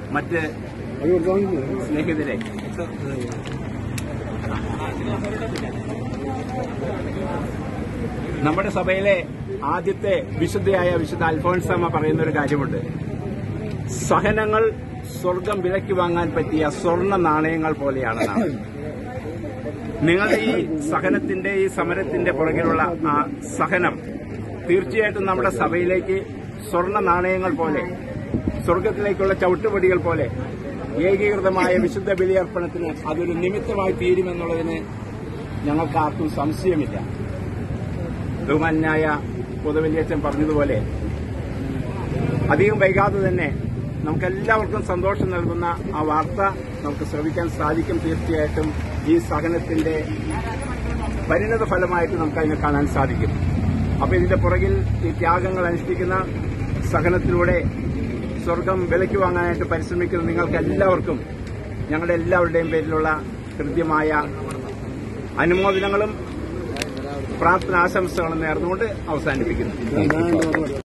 മറ്റ് സ്നേഹിതരെ നമ്മുടെ സഭയിലെ ആദ്യത്തെ വിശുദ്ധയായ വിശുദ്ധ അൽഫോൻസമ്മ പറയുന്ന ഒരു കാര്യമുണ്ട് സഹനങ്ങൾ സ്വർഗം വിലയ്ക്ക് വാങ്ങാൻ പറ്റിയ സ്വർണ്ണ നാണയങ്ങൾ പോലെയാണെന്നാണ് നിങ്ങളുടെ ഈ സഹനത്തിന്റെ ഈ സമരത്തിന്റെ പുറകിലുള്ള ആ സഹനം തീർച്ചയായിട്ടും നമ്മുടെ സഭയിലേക്ക് സ്വർണ്ണ നാണയങ്ങൾ പോലെ സ്വർഗത്തിലേക്കുള്ള ചവിട്ടുപടികൾ പോലെ ഏകീകൃതമായ വിശുദ്ധ ബലിയർപ്പണത്തിന് അതൊരു നിമിത്തമായി തീരുമെന്നുള്ളതിന് ഞങ്ങൾക്ക് ആർക്കും സംശയമില്ല ബഹുമാന്യായ പൊതുവലിയച്ചൻ പറഞ്ഞതുപോലെ അധികം വൈകാതെ തന്നെ നമുക്കെല്ലാവർക്കും സന്തോഷം നൽകുന്ന ആ വാർത്ത നമുക്ക് ശ്രവിക്കാൻ സാധിക്കും തീർച്ചയായിട്ടും ഈ സഹനത്തിന്റെ പരിണത ഫലമായിട്ട് നമുക്ക് അതിനെ കാണാൻ സാധിക്കും അപ്പൊ ഇതിന്റെ പുറകിൽ ഈ ത്യാഗങ്ങൾ അനുഷ്ഠിക്കുന്ന സഹനത്തിലൂടെ സ്വർഗം വിലയ്ക്ക് വാങ്ങാനായിട്ട് പരിശ്രമിക്കുന്ന നിങ്ങൾക്ക് എല്ലാവർക്കും ഞങ്ങളുടെ എല്ലാവരുടെയും പേരിലുള്ള കൃത്യമായ അനുമോദനങ്ങളും പ്രാർത്ഥനാശംസകളും നേർന്നുകൊണ്ട് അവസാനിപ്പിക്കുന്നു